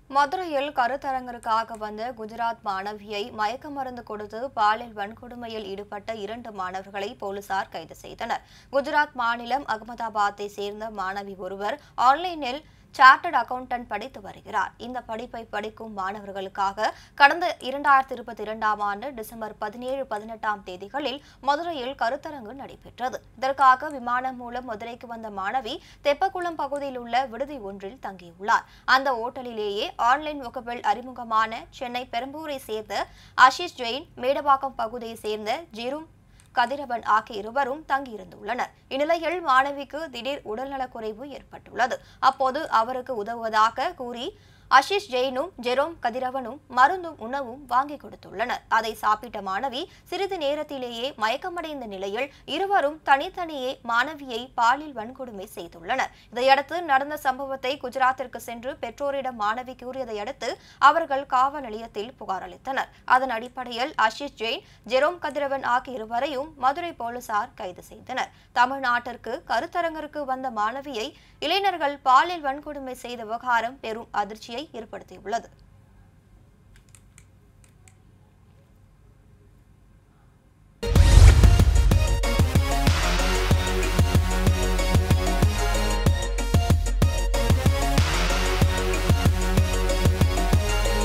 மதுரையில் கருத்தரங்கிற்காக வந்த குஜராத் மாணவியை மயக்க மருந்து கொடுத்து பாலியல் வன்கொடுமையில் ஈடுபட்ட இரண்டு மாணவர்களை போலீசார் கைது செய்தனர் குஜராத் மாநிலம் அகமதாபாத்தை சேர்ந்த மாணவி ஒருவர் ஆன்லைனில் சார்ட்டர்ட் அக்கவுண்டன்ட் படித்து வருகிறார் இந்த படிப்பை படிக்கும் மாணவர்களுக்காக கடந்த இரண்டாயிரத்தி இருபத்தி இரண்டாம் ஆண்டு டிசம்பர் பதினேழு பதினெட்டாம் தேதிகளில் மதுரையில் கருத்தரங்கு நடைபெற்றது இதற்காக விமானம் மூலம் மதுரைக்கு வந்த மாணவி தெப்பக்குளம் பகுதியில் உள்ள விடுதி ஒன்றில் தங்கியுள்ளார் அந்த ஓட்டலிலேயே ஆன்லைன் வகுப்பில் அறிமுகமான சென்னை பெரம்பூரை சேர்ந்த ஆஷிஷ் ஜெயின் மேடவாக்கம் பகுதியை சேர்ந்த ஜிரும் கதிரவன் ஆகிய இருவரும் தங்கியிருந்துள்ளனர் இந்நிலையில் மாணவிக்கு திடீர் உடல்நலக்குறைவு ஏற்பட்டுள்ளது அப்போது அவருக்கு உதவுவதாக கூறி அஷிஷ் ஜெயினும் ஜெரோம் கதிரவனும் மருந்தும் உணவும் வாங்கி கொடுத்துள்ளனர் அதை சாப்பிட்ட மாணவி சிறிது நேரத்திலேயே மயக்கமடைந்த நிலையில் இருவரும் தனித்தனியே மாணவியை பாலியல் வன்கொடுமை செய்துள்ளனர் இதையடுத்து நடந்த சம்பவத்தை குஜராத்திற்கு சென்று பெற்றோரிடம் மாணவி கூறியதை அடுத்து அவர்கள் காவல் நிலையத்தில் புகார் அளித்தனர் அதன் அடிப்படையில் அஷிஷ் ஜெயின் ஜெரோம் கதிரவன் ஆகிய இருவரையும் மதுரை போலீசார் கைது செய்தனர் தமிழ்நாட்டிற்கு கருத்தரங்கிற்கு வந்த மாணவியை இளைஞர்கள் பாலியல் வன்கொடுமை செய்த விவகாரம் பெரும் அதிர்ச்சியை ஏற்படுத்தியுள்ளது